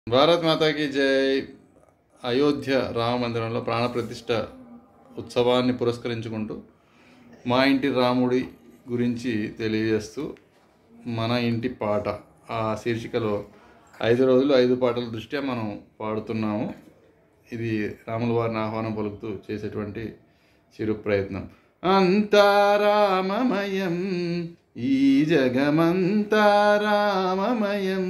భారత్ మాతాకి జై అయోధ్య రామ మందిరంలో ప్రాణప్రతిష్ఠ ఉత్సవాన్ని పురస్కరించుకుంటూ మా ఇంటి రాముడి గురించి తెలియజేస్తూ మన ఇంటి పాట ఆ శీర్షికలో ఐదు రోజులు ఐదు పాటల దృష్ట్యా మనం పాడుతున్నాము ఇది రాముల వారిని ఆహ్వానం పలుకుతూ చేసేటువంటి చిరు ప్రయత్నం అంతా రామమయం ఈ జగమంతా రామమయం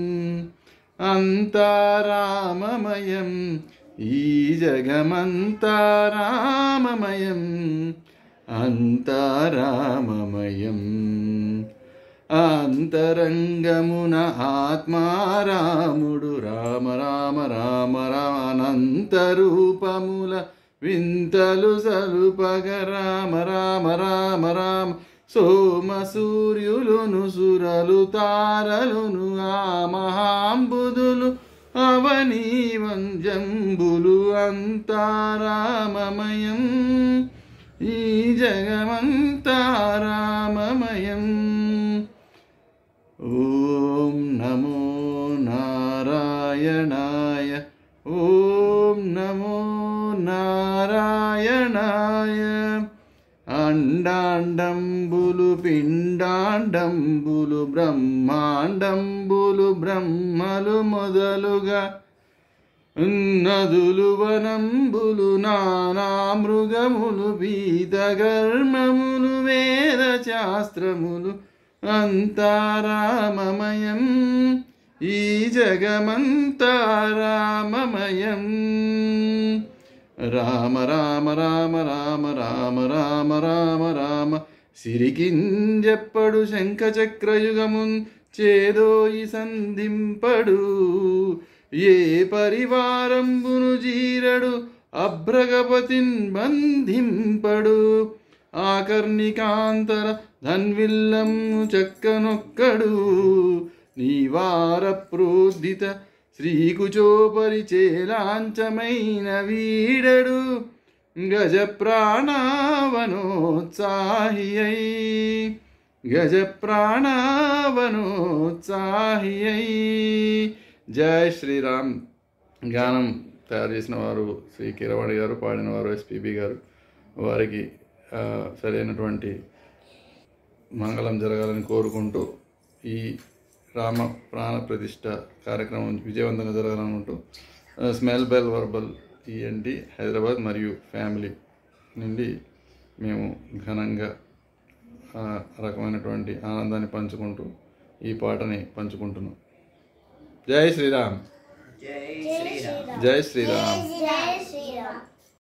అంతా రామమయం ఈ జగమంతా రామమయం అంతా రామమయం అంతరంగమున ఆత్మారాముడు రామ రామ రామ రామ అనంత రూపముల వింతలు సలుపగ రామ రామ రామ రామ సోమ సూర్యులును సురలు తారలును ఆ మహాంబుదులు అవనీ వంజంబులు అంతారామమయం ఈ జగమంతా రామమయం ఓం నమో నారాయణాయ ఓం నమో నారాయణాయ అండాండంబులు పిండాండంబులు బ్రహ్మాండంబులు బ్రహ్మలు మొదలుగా నదులు వనంబులు నానా మృగములు పీతగర్మములు వేద శాస్త్రములు అంతారామమయం ఈ జగమంతారామమయం రామ రామ రామ రామ రామ రామ రామ రామ సిరికింజెప్పడు శంఖచక్రయుగమున్ చేదోయి సంధింపడు ఏ పరివారంబును జీరడు అభ్రగపతిన్ బంధింపడు ఆకర్ణికాంతర ధన్విల్లము చక్కనొక్కడు నీవార ప్రోద్ధిత శ్రీకుచోపరి చేలాంచమైన వీడడు గజ ప్రాణావనోత్సాహి గజ ప్రాణావనోత్సాహి జై శ్రీరామ్ గానం తయారు చేసిన వారు శ్రీ కిరవాణి గారు పాడిన వారు ఎస్పీబి గారు వారికి ఆ, సరైనటువంటి మంగళం జరగాలని కోరుకుంటూ ఈ రామ ప్రాణ ప్రతిష్ట కార్యక్రమం విజయవంతంగా జరగాలనుకుంటూ ఆ, smell bell verbal ENT Hyderabad మరియు ఫ్యామిలీ నుండి మేము ఘనంగా ఆ రకమైనటువంటి ఆనందాన్ని పంచుకుంటూ ఈ పాటని పంచుకుంటున్నాం జై శ్రీరామ్ జై శ్రీరామ్ జై శ్రీరామ్ జై శ్రీరామ్